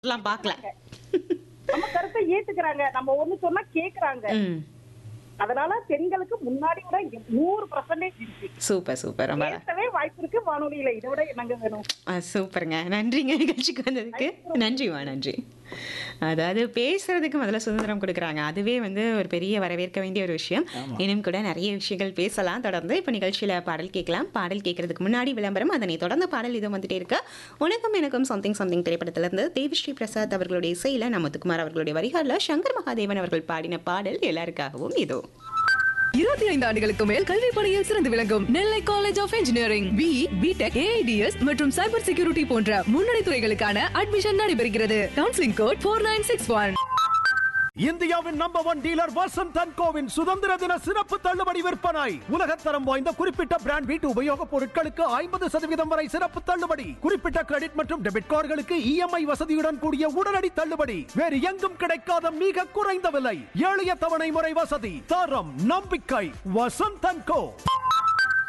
எல்லாம் பார்க்கல நம்ம கருத்தை ஏத்துக்கிறாங்க நம்ம ஒண்ணு சொன்னா கேக்குறாங்க ம் அதனால பெண்களுக்கு முன்னாடி விட இங்க நூறு பர்சன்டேஜ் இருக்கு சூப்பர் சூப்பர் ரொம்ப அழகா. பேசவே வாய்ப்பு இருக்கு வானொலியில இதை விட என்னங்க வேணும் ஆ, சூப்பருங்க நன்றிங்க நிகழ்ச்சிக்கு வந்ததுக்கு நன்றிமா நன்றி அதாவது பேசுறதுக்கு முதல்ல சுதந்திரம் கொடுக்குறாங்க அதுவே வந்து ஒரு பெரிய வரவேற்க வேண்டிய ஒரு விஷயம் இன்னும் கூட நிறைய விஷயங்கள் பேசலாம் தொடர்ந்து இப்போ நிகழ்ச்சியில் பாடல் கேட்கலாம் பாடல் கேட்கறதுக்கு முன்னாடி விளம்பரம் அதனை தொடர்ந்து பாடல் இது வந்துட்டே இருக்கு உனக்கும் எனக்கும் சம்திங் சம்திங் திரைப்படத்திலிருந்து தேவிஸ்ரீ பிரசாத் அவர்களுடைய இசையில் நமத்துக்குமார் அவர்களுடைய வரிகளில் சங்கர் மகாதேவன் அவர்கள் பாடின பாடல் எல்லாருக்காகவும் இதோ இருபத்தி ஐந்து ஆண்டுகளுக்கு மேல் கல்வி பணியில் சிறந்து விளங்கும் Nellai college of engineering B B Tech AI DS மற்றும் சைபர் செக்யூரிட்டி போன்ற முன்னணி துறைகளுக்கான அட்மிஷன் நடைபெறுகிறது counselling code four nine six one இந்தியாவின் number one dealer Vasanth and கோவின் சுதந்திர தின சிறப்பு தள்ளுபடி விற்பனை உலகத்தரம் வாய்ந்த குறிப்பிட்ட பிராண்ட் வீட்டு உபயோகப் பொருட்களுக்கு ஐம்பது சதவீதம் வரை சிறப்பு தள்ளுபடி குறிப்பிட்ட கிரெடிட் மற்றும் டெபிட் கார்டுகளுக்கு இஎம்ஐ வசதியுடன் கூடிய உடனடி தள்ளுபடி வேறு எங்கும் கிடைக்காத மிக குறைந்த விலை எளிய தவணை முறை வசதி தரம் நம்பிக்கை வசந்த் அண்ட் கோ